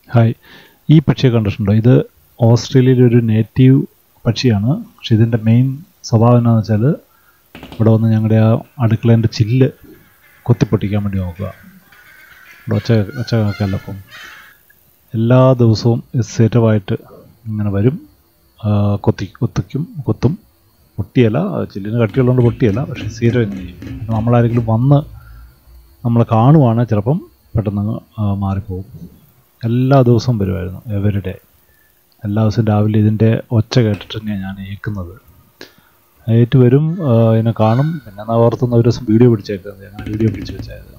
hi ഈ പക്ഷിയെ കണ്ടിട്ടുണ്ടോ ഇത് ഓസ്ട്രേലിയയിലെ ഒരു നേറ്റീവ് പക്ഷിയാണ് പക്ഷെ ഇതിൻ്റെ മെയിൻ സ്വഭാവം എന്താണെന്ന് വെച്ചാൽ ഇവിടെ വന്ന് ഞങ്ങളുടെ ആ അടുക്കളേൻ്റെ ചില്ല് കൊത്തിപ്പൊട്ടിക്കാൻ വേണ്ടി നോക്കുക ഇവിടെ ഒച്ച ഒച്ച കേൾക്കാമല്ലോ അപ്പം എല്ലാ ദിവസവും ഇത് സ്ഥിരമായിട്ട് ഇങ്ങനെ വരും ആ, കൊത്തി കൊത്തിക്കും കൊത്തും പൊട്ടിയല്ല അത് ചില്ലിന് കട്ടിയുള്ളതുകൊണ്ട് പൊട്ടിയല്ല പക്ഷേ സ്ഥിരം ഇങ്ങനെ ചെയ്യും നമ്മളാരെങ്കിലും വന്ന് നമ്മൾ കാണുവാണ് ചിലപ്പം പെട്ടെന്ന് അങ്ങ്, ആ, മാറിപ്പോകും എല്ലാ ദിവസവും വരുമായിരുന്നു എവരിഡേ എല്ലാ ദിവസവും രാവിലെ ഇതിൻ്റെ ഒച്ച കേട്ടിട്ട് തന്നെയാണ് ഞാൻ ഏൽക്കുന്നത് ഏറ്റ് വരും ആ, ഇതിനെ കാണും പിന്നെ ഞാൻ ഓർത്തുന്ന ഒരു ദിവസം വീഡിയോ പിടിച്ചേക്കുന്നത് ഞാൻ വീഡിയോ പിടിച്ച് വെച്ചായത്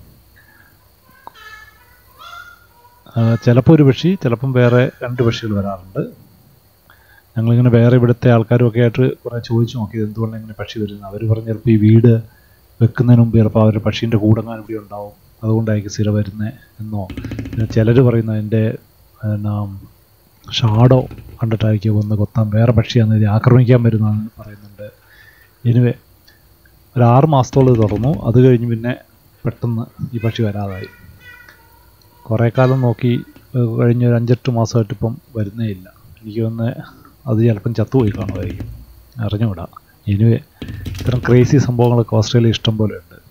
ചിലപ്പോൾ ഒരു പക്ഷി ചിലപ്പം വേറെ രണ്ട് പക്ഷികൾ വരാറുണ്ട് ഞങ്ങളിങ്ങനെ വേറെ ഇവിടുത്തെ ആൾക്കാരൊക്കെ ആയിട്ട് കുറേ ചോദിച്ചു നോക്കി ഇത് എന്തുകൊണ്ടാണ് ഇങ്ങനെ പക്ഷി വരുന്നത് അവർ പറഞ്ഞ് ചിലപ്പോൾ ഈ വീട് വെക്കുന്നതിന് മുമ്പ് ചിലപ്പോൾ അവർ പക്ഷീൻ്റെ കൂടങ്ങാൻ ഇവിടെ ഉണ്ടാവും അതുകൊണ്ടായിരിക്കും സ്ഥിരം വരുന്നത് എന്നോ പിന്നെ ചിലർ പറയുന്നു അതിൻ്റെ എന്നാ ഷാഡോ കണ്ടിട്ടായിരിക്കും വന്ന് കൊത്താൻ വേറെ പക്ഷിയാന്ന് ഇത് ആക്രമിക്കാൻ വരുന്നതെന്ന് പറയുന്നുണ്ട് എനിവേ ഒരു ആറ് മാസത്തോളം ഇത് തുറന്നു അത് കഴിഞ്ഞ് പിന്നെ പെട്ടെന്ന് ഈ പക്ഷി വരാതായി കുറേ കാലം നോക്കി ഏഹ് കഴിഞ്ഞ ഒരു അഞ്ചെട്ട് മാസമായിട്ട് ഇപ്പം വരുന്നേ ഇല്ല എനിക്ക് വന്ന് അത് ചിലപ്പം ചത്തുപോയി കാണുമായിരിക്കും അറിഞ്ഞുകൂടാ എനിവേ ഇത്തരം ക്രേസി സംഭവങ്ങളൊക്കെ ഓസ്ട്രേലിയ ഇഷ്ടം പോലെ ഉണ്ട്